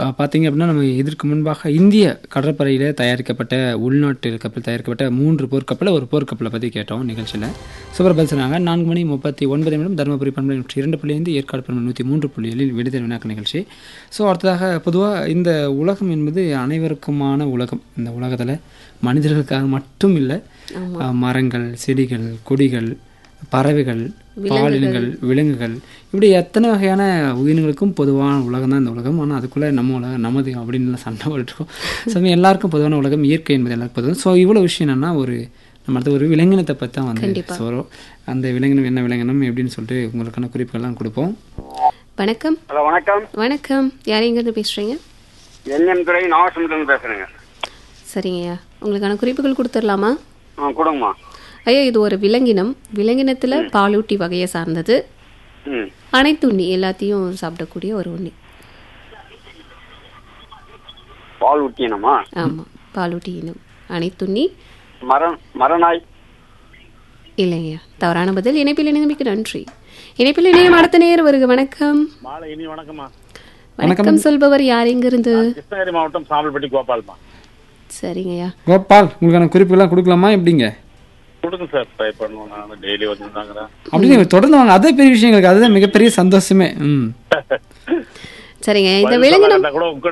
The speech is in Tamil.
அஹ், பார்த்தீங்க அப்படின்னா நம்ம இதற்கு முன்பாக இந்திய கடற்படையில் தயாரிக்கப்பட்ட உள்நாட்டு கப்பல் தயாரிக்கப்பட்ட மூன்று போர்க்கப்பல் ஒரு போர்க்கப்பலை பற்றி கேட்டோம் நிகழ்ச்சியில் சூப்பர் பதில் சொன்னாங்க நான்கு மணி முப்பத்தி ஒன்பது நிமிடம் தருமபுரி பண்பலை நூற்றி இரண்டு புள்ளி ஐந்து ஏற்காடு பண்பலை நூற்றி மூன்று புள்ளி ஏழில் விடுதல் வினாக்க நிகழ்ச்சி ஸோ அடுத்ததாக பொதுவாக இந்த உலகம் என்பது அனைவருக்குமான உலகம் இந்த உலகத்தில் மனிதர்களுக்காக மட்டும் இல்லை அஹ், மரங்கள் செடிகள் கொடிகள் பறவைகள் பாலினங்கள் விலங்குகள் இப்படி எத்தனை வகையான உயிரினங்களுக்கும் பொதுவான உலகம் தான் இந்த உலகம் ஆனால் அதுக்குள்ளே நம்ம உலகம் நமது அப்படின்னு சண்டை போட்டுருக்கோம் ஸோ எல்லாருக்கும் பொதுவான உலகம் இயற்கை என்பது எல்லாருக்கும் பொதுவாக ஸோ இவ்வளோ விஷயம் என்னன்னா ஒரு நம்ம அடுத்து ஒரு விலங்கினத்தை பற்றி தான் வந்து சொல்கிறோம் அந்த விலங்கினம் என்ன விலங்கினம் எப்படின்னு சொல்லிட்டு உங்களுக்கான குறிப்புகள்லாம் கொடுப்போம் வணக்கம் ஹலோ வணக்கம் வணக்கம் யார் எங்கேருந்து பேசுகிறீங்க என்எம் துறை நாகசமுத்திரம் பேசுறேங்க சரிங்கய்யா உங்களுக்கான குறிப்புகள் கொடுத்துடலாமா ஆ கொடுங்கம்மா ஐயா இது ஒரு விலங்கினம் விலங்கினத்தில் பாலூட்டி வகையை சார்ந்தது ம் அனைத்து உண்ணி எல்லாத்தையும் சாப்பிடக்கூடிய ஒரு உண்ணி பால் ஊட்டியனம்மா ஆமாம் பாலூட்டி இனம் அனைத்துண்ணி மரம் மரநாய் இல்லைங்கய்யா தவறான பதில் இணைப்பில் இணைந்தமைக்கு நன்றி இணைப்பில் இணையம் அடுத்த நேரம் வருக வணக்கம் மாலை இனி வணக்கம்மா வணக்கம் சொல்பவர் யார் எங்கிருந்து கிருஷ்ணகிரி மாவட்டம் சாம்பல்பட்டி கோபால்மா சரிங்கய்யா கோபால் உங்களுக்கான குறிப்புகள்லாம் கொடுக்கலாமா எப்படிங்க கொடுங்க சார் ட்ரை பண்ணுவோம் நான் டெய்லி வந்துருந்தாங்க அப்படின்னு தொடர்ந்து வாங்க அதே பெரிய விஷயங்களுக்கு அதுதான் மிகப்பெரிய சந்தோஷமே ம் சரிங்க இந்த விலங்கினம் கூட உங்க